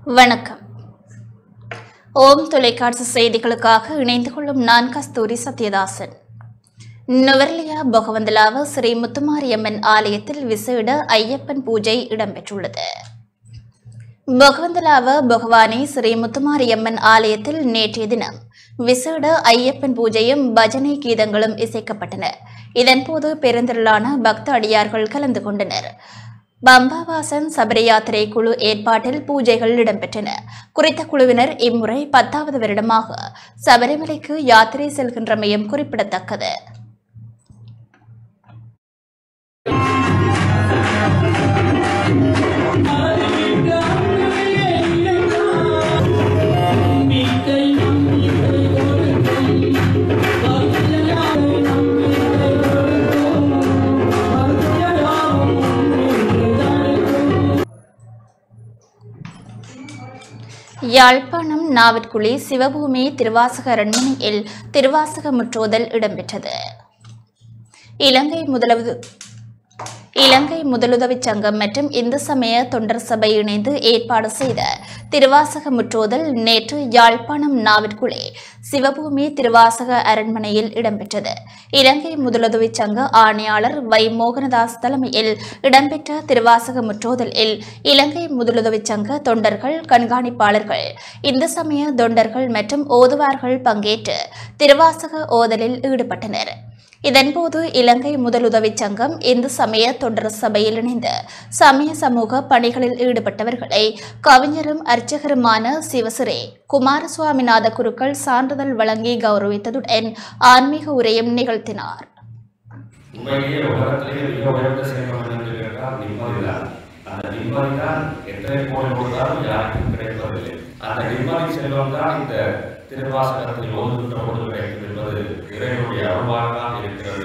வணக்கம் ஓம் தொலைக்காட்சி செய்திகளுக்காக இணைந்து கொள்ளும் நான் கஸ்தூரி சத்யதாசன் நுவர்லியா பகவந்தலாவ ஸ்ரீ முத்துமாரியம்மன் ஆலயத்தில் விசேட ஐயப்பன் பூஜை இடம்பெற்றுள்ளது பகவந்தலாவ பகவானி ஸ்ரீ முத்துமாரியம்மன் ஆலயத்தில் நேற்றைய தினம் விசேட ஐயப்பன் பூஜையும் பஜனை கீதங்களும் இசைக்கப்பட்டன இதன்போது பெருந்திரளான பக்த அடியார்கள் கலந்து கொண்டனர் பம்பாவாசன் சபரி யாத்திரை குழு ஏற்பாட்டில் பூஜைகள் இடம்பெற்றன குறித்த குழுவினர் இம்முறை பத்தாவது வருடமாக சபரிமலைக்கு யாத்திரை செல்கின்றமையும் குறிப்பிடத்தக்கது யாழ்ப்பாணம் நாவற்குழி சிவபூமி திருவாசக அரண்மனையில் திருவாசக முற்றோதல் இடம்பெற்றது இலங்கை முதலவது இலங்கை முதலுதவிச் சங்கம் மற்றும் இந்து சமய தொண்டர் சபை இணைந்து ஏற்பாடு செய்த திருவாசக முற்றோதல் நேற்று யாழ்ப்பாணம் நாவிற்குள்ளே சிவபூமி திருவாசக அரண்மனையில் இடம்பெற்றது இலங்கை முதலுதவிச் சங்க ஆணையாளர் வை மோகனதாஸ் தலைமையில் இடம்பெற்ற திருவாசக முற்றோதலில் இலங்கை முதலுதவிச் சங்க தொண்டர்கள் கண்காணிப்பாளர்கள் இந்து சமய தொண்டர்கள் மற்றும் ஓதுவார்கள் பங்கேற்று திருவாசக ஓதலில் ஈடுபட்டனர் இதன்போது இலங்கை முதலுதவிச் சங்கம் இந்து சமய தொண்டர் சபையில் இணைந்து சமய சமூக பணிகளில் ஈடுபட்டவர்களை கவிஞரும் அர்ச்சகருமான சிவசிரே குமாரசுவாமிநாத குருக்கள் சான்றிதழ் வழங்கி கௌரவித்ததுடன் ஆன்மீக உரையும் நிகழ்த்தினார் உண்மையிலேயே உலகத்திலேயே மிக உயர்ந்த செல்வம் என்று கேட்டால் நிம்மதி தான் அந்த நிம்மதி தான் எத்தனை கோடி கொடுத்தாலும் யாருக்கும் கிடைப்பதில்லை அந்த நிம்மதி செல்வம் தான் இந்த திருவாசகத்தில் ஓதுகின்ற பொழுது கிடைக்கும் என்பது இறைவனுடைய அருள்வாக்காக இருக்கிறது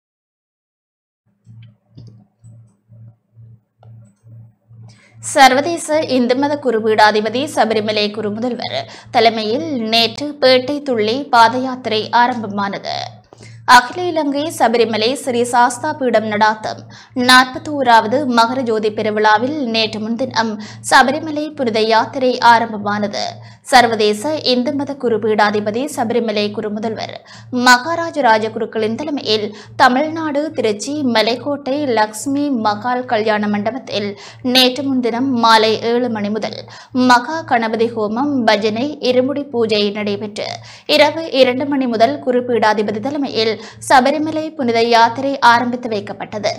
சர்வதேச இந்து மத குருபீடாதிபதி சபரிமலை குருமுதல்வர் தலைமையில் நேற்று பேட்டை துள்ளி பாத யாத்திரை ஆரம்பமானது அகில இலங்கை சபரிமலை ஸ்ரீ சாஸ்தா பீடம் நடாத்தும் நாற்பத்தி ஓராவது மகர ஜோதி பெருவிழாவில் நேற்று முன்தினம் சபரிமலை புனித யாத்திரை ஆரம்பமானது சர்வதேச இந்து மத குருபீடாதிபதி சபரிமலை குருமுதல்வர் மகாராஜ ராஜகுருக்களின் தலைமையில் தமிழ்நாடு திருச்சி மலைக்கோட்டை லக்ஷ்மி மகால் கல்யாண மண்டபத்தில் நேற்று முன்தினம் மாலை ஏழு மணி முதல் மகா கணபதி ஹோமம் பஜனை இருமுடி பூஜை நடைபெற்று இரவு இரண்டு மணி முதல் குருபீடாதிபதி தலைமையில் சபரிமலை புனித யாத்திரை ஆரம்பித்து வைக்கப்பட்டது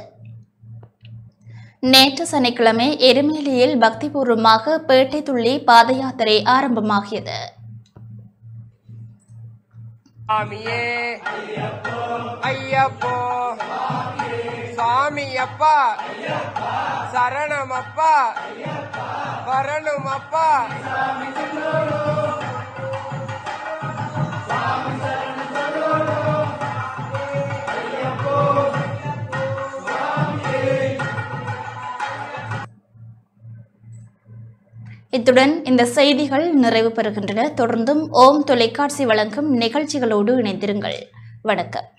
நேற்று சனிக்கிழமை எருமேலியில் பக்திபூர்வமாக பேட்டை துள்ளி பாத யாத்திரை ஆரம்பமாகியது சாமியே ஐயப்போ சாமியப்பா சரணமப்பா வரணுமப்பா இத்துடன் இந்த செய்திகள் நிறைவு பெறுகின்றன தொடர்ந்தும் ஓம் தொலைக்காட்சி வழங்கும் நிகழ்ச்சிகளோடு இணைந்திருங்கள் வணக்கம்